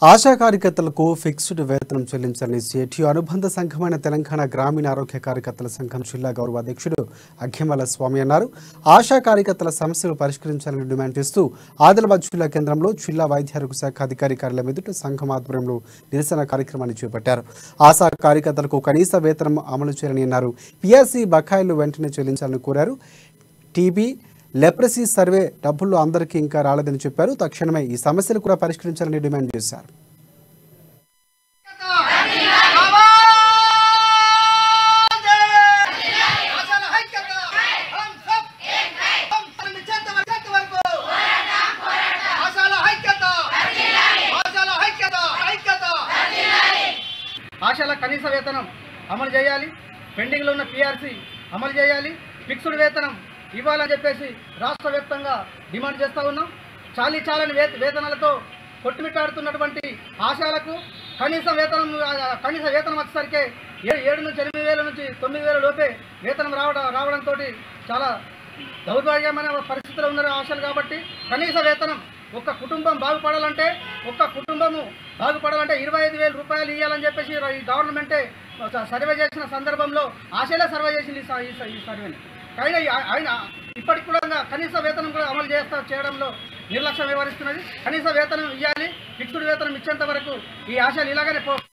ఆశా కార్యకర్తలకు ఫిక్స్డ్ వేతనం చెల్లించాలని సిఐటియు అనుబంధ సంఘమైన తెలంగాణ గ్రామీణ ఆరోగ్య కార్యకర్తల సంఘం జిల్లా గౌరవ అధ్యక్షుడు అఖ్యమల స్వామి అన్నారు ఆశా కార్యకర్తల సమస్యలు పరిష్కరించాలని డిమాండ్ చేస్తూ ఆదిలాబాద్ జిల్లా కేంద్రంలో జిల్లా వైద్యారోగ్య శాఖ అధికారి కార్యాలయం ఎదుట సంఘం ఆధ్వర్యంలో నిరసన కార్యక్రమాన్ని చేపట్టారు ఆశా కార్యకర్తలకు కనీస వేతనం అమలు చేయాలని అన్నారు పిఆర్సీ బకాయిలు వెంటనే చెల్లించాలని కోరారు టీబీ లెప్రసీ సర్వే డబ్బులు అందరికీ ఇంకా రాలేదని చెప్పారు తక్షణమే ఈ సమస్యలు కూడా పరిష్కరించాలని డిమాండ్ చేశారు आशाला ऐक्यत हम सब हम सर्वजन वर्गात वर्ग आशाला ऐक्यत आशाला ऐक्यत ऐक्यत ఆశాల కనీస వేతనం అమలు చేయాలి పెండింగ్లో ఉన్న పిఆర్సీ అమలు చేయాలి ఫిక్స్డ్ వేతనం ఇవ్వాలని చెప్పేసి రాష్ట్ర వ్యాప్తంగా డిమాండ్ చేస్తూ ఉన్నాం చాలీ చాలని వే వేతనాలతో కొట్టుమిట్టాడుతున్నటువంటి ఆశాలకు కనీస వేతనం ఆ, కనీస వేతనం వచ్చేసరికి ఏ ఏడు నుంచి ఎనిమిది వేల నుంచి తొమ్మిది వేల లోపే వేతనం రావడం రావడంతో చాలా దౌర్భాగ్యమైన పరిస్థితిలో ఉన్నారు ఆశలు కాబట్టి కనీస వేతనం ఒక కుటుంబం బాగుపడాలంటే ఒక్క కుటుంబము బాగుపడాలంటే ఇరవై ఐదు వేల రూపాయలు ఇవ్వాలని చెప్పేసి ఈ గవర్నమెంటే సర్వే చేసిన సందర్భంలో ఆశలే సర్వే చేసింది ఈ స- ఈ స- ఈ సర్వేని కానీ ఆ- ఆయన ఇప్పటికి కూడా కనీస వేతనం కూడా అమలు చేస్తా చేయడంలో నిర్లక్ష్యం వ్యవహరిస్తున్నది కనీస వేతనం ఇవ్వాలి ఫిక్స్డ్ వేతనం ఇచ్చేంత వరకు ఈ ఆశలు ఇలాగనే పో